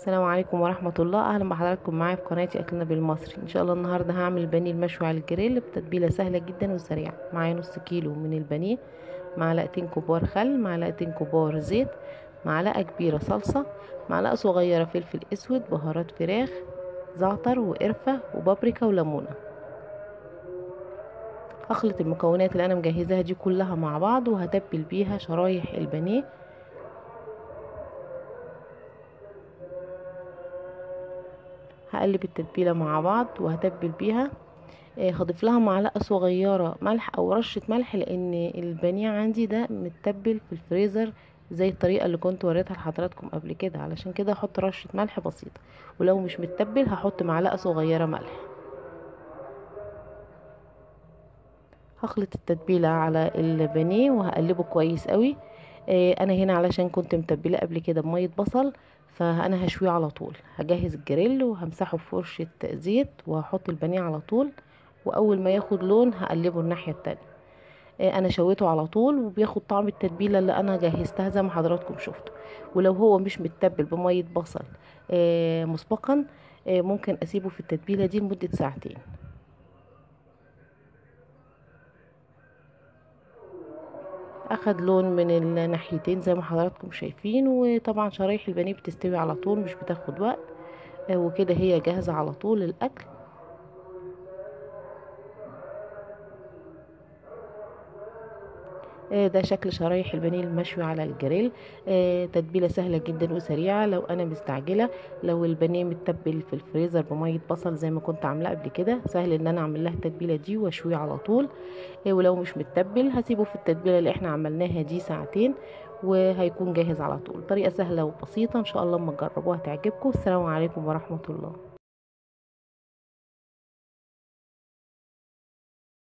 السلام عليكم ورحمة الله أهلا بحضراتكم معايا في قناتي أكلنا بالمصري إن شاء الله النهاردة هعمل البانيه المشوي على الجريل بتتبيلة سهلة جدا وسريعة معايا نص كيلو من البانيه معلقتين كبار خل معلقتين كبار زيت معلقة كبيرة صلصة معلقة صغيرة فلفل أسود بهارات فراخ زعتر وقرفة وبابريكا وليمونة هخلط المكونات اللي أنا مجهزاها دي كلها مع بعض وهتبل بيها شرايح البانيه هقلب التتبيله مع بعض وهتبل بيها آه هضيف لها معلقه صغيره ملح او رشه ملح لان البانيه عندي ده متبل في الفريزر زي الطريقه اللي كنت وريتها لحضراتكم قبل كده علشان كده هحط رشه ملح بسيطه ولو مش متبل هحط معلقه صغيره ملح هخلط التتبيله على البانيه وهقلبه كويس قوي آه انا هنا علشان كنت متبله قبل كده بميه بصل فانا هشويه على طول هجهز الجريل وهمسحه بفرشة زيت وهحط البانيه على طول واول ما ياخد لون هقلبه الناحية التانية انا شويته على طول وبياخد طعم التتبيله اللي انا جهزتها زي ما حضراتكم شفتوا ولو هو مش متبل بميه بصل مسبقا ممكن اسيبه في التتبيله دي لمده ساعتين اخد لون من الناحيتين زي ما حضراتكم شايفين وطبعا شرايح البانيه بتستوي على طول مش بتاخد وقت وكده هي جاهزة على طول للأكل ده شكل شرايح البانيه المشوي على الجريل تتبيله سهله جدا وسريعه لو انا مستعجله لو البانيه متبل في الفريزر بميه بصل زي ما كنت عاملاه قبل كده سهل ان انا اعمل لها التتبيله دي واشويه على طول ولو مش متبل هسيبه في التتبيله اللي احنا عملناها دي ساعتين وهيكون جاهز على طول طريقه سهله وبسيطه ان شاء الله اما تجربوها تعجبكم السلام عليكم ورحمه الله